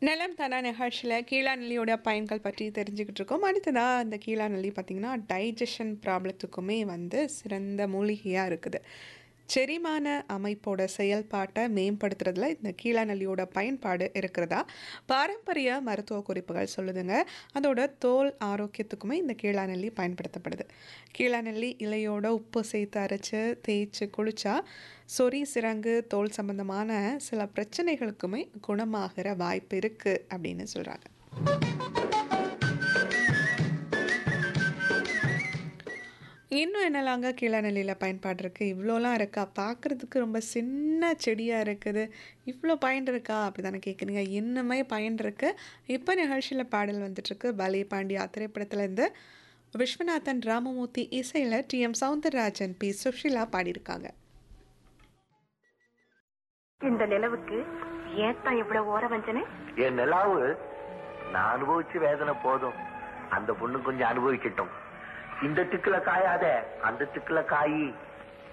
நிலம் தானா நிகழ்ச்சியில் கீழாநெல்லியோட பயன்கள் பற்றி தெரிஞ்சுக்கிட்டு இருக்கோம் அடுத்ததாக அந்த கீழாநெல்லி பார்த்திங்கன்னா டைஜஷன் ப்ராப்ளத்துக்குமே வந்து சிறந்த மூலிகையாக இருக்குது செரிமான அமைப்போட செயல்பாட்டை மேம்படுத்துறதுல இந்த கீழாநெல்லியோட பயன்பாடு இருக்கிறதா பாரம்பரிய மருத்துவ குறிப்புகள் சொல்லுதுங்க அதோட தோல் ஆரோக்கியத்துக்குமே இந்த கீழாநெல்லி பயன்படுத்தப்படுது கீழாநெல்லி இலையோட உப்பு சேர்த்து அரைச்சு தேய்ச்சி குளிச்சா சொறி சிரங்கு தோல் சம்பந்தமான சில பிரச்சனைகளுக்குமே குணமாகிற வாய்ப்பு இருக்குது அப்படின்னு சொல்கிறாங்க இன்னும் என்னலாங்க கீழநெல்லியில் பயன்பாடு இருக்குது இவ்வளோலாம் இருக்கா பார்க்குறதுக்கு ரொம்ப சின்ன செடியாக இருக்குது இவ்வளோ பயன் இருக்கா அப்படி தானே கேட்குறீங்க இன்னுமே பயன் இருக்கு இப்போ நிகழ்ச்சியில் பாடல் வந்துட்டுருக்கு பலே பாண்டியா திரைப்படத்துலேருந்து விஸ்வநாதன் ராமமூர்த்தி இசையில் T M Soundararajan P Susheela பாடியிருக்காங்க இந்த நிலவுக்கு ஏத்தான் இவ்வளவு ஓர வஞ்சனை என் நிலாவு நான் அனுபவிச்ச வேதனை போதும் அந்த பொண்ணு கொஞ்சம் அனுபவிக்கட்டும் இந்த திக்குல காயாத அந்த திக்குல காயி